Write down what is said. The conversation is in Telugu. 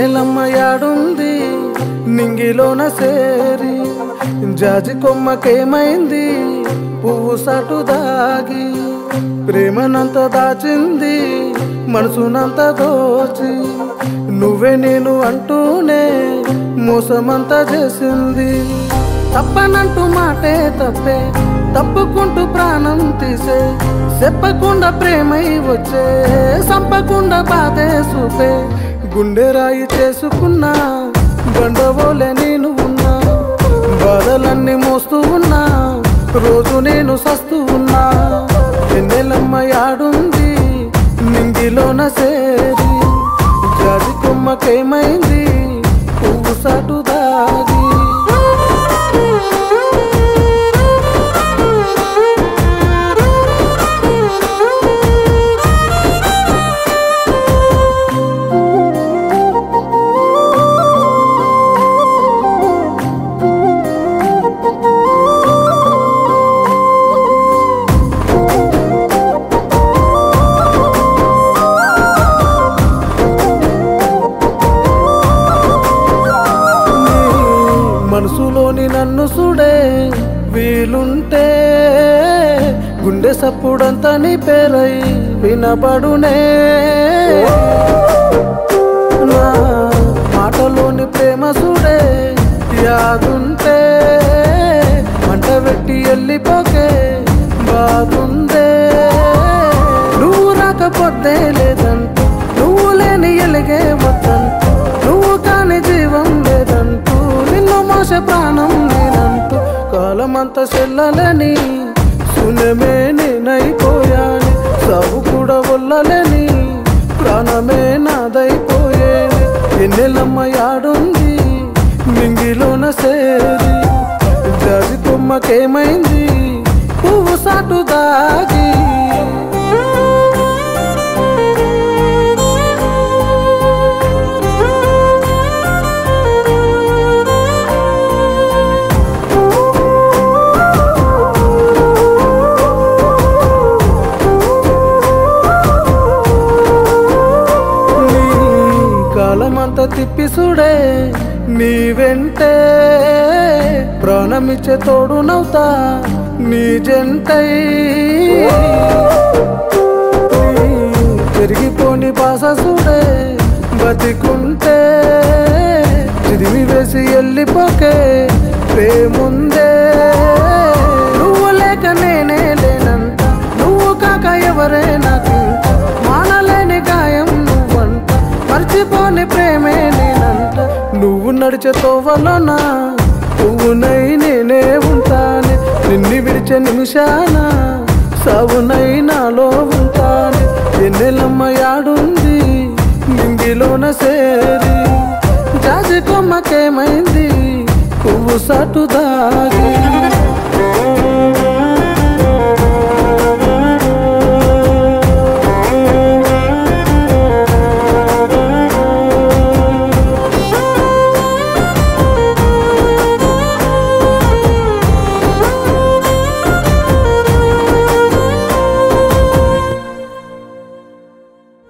ఎన్నెలమ్మ యాడుంది నింగిలోన సేరి జాజి కొమ్మకేమైంది పువ్వు సటు దాగి ప్రేమనంత దాచింది మనసునంత దోచి నువ్వే నేను అంటూనే మోసమంతా చేసింది తప్పనంటూ మాటే తప్పే తప్పుకుంటూ ప్రాణం తీసే చెప్పకుండా ప్రేమై వచ్చే సంపకుండా బాధే చూపే గుండె రాయి చేసుకున్నా బండవోలే నేను ఉన్నా బాధలన్నీ మోస్తూ ఉన్నా రోజు నేను సస్తూ ఉన్నా ఎన్నెలమ్మ యాడుంది నింగిలోన సేరి జాజి కొమ్మకేమైంది పువ్వు సాటు దాగి నీ మనసులోని నన్ను సుడే వీలుంటే గుండె సప్పుడంతా నీ పేరై వినబడునే నా మాటలోని ప్రేమ సుడే యాదుంటే మంట పెట్టి వెళ్ళిపోకే బాగుందే నువ్వు రాకపోతే లేదంటూ నువ్వు లేని ఎలిగే వద్దంటూ నువ్వు కాని జీవం లేదంటూ నిన్ను మోస ప్రాణం నేనంటూ కాలమంతా చెల్లలని శూన్యమే నేనైపోయాని సాగు కూడా వల్లలేని ప్రాణమే నాదైపోయేని ఎన్నెలమ్మ యాడుంది మింగిలోన సేరి జాజి కొమ్మకేమైంది పువ్వు సాటు దాగి నీ కాలమంతా తిప్పి చూడే నీ వెంటే ప్రాణమిచ్చే తోడు నవ్వుతా నీ జంటై నీ పెరిగిపోని బాస చూడే బతికుంటే చిదిమి వేసి వెళ్ళిపోకే ప్రేముందే నువ్వు లేక నేనే లేనంత నువ్వు కాక ఎవరే నాకు మానలేని గాయం నువ్వంట మర్చిపోని ప్రేమే నేనంట నువ్వు నడిచే తోవలోన పువ్వునై నేనే ఉంటానే నిన్ను విడిచే నిమిషాన సావునై నాలో ఉంటానే ఎన్నెలమ్మ యాడుంది నింగిలోన సేరి జాజి కొమ్మకేమైంది పువ్వు సాటు దాగి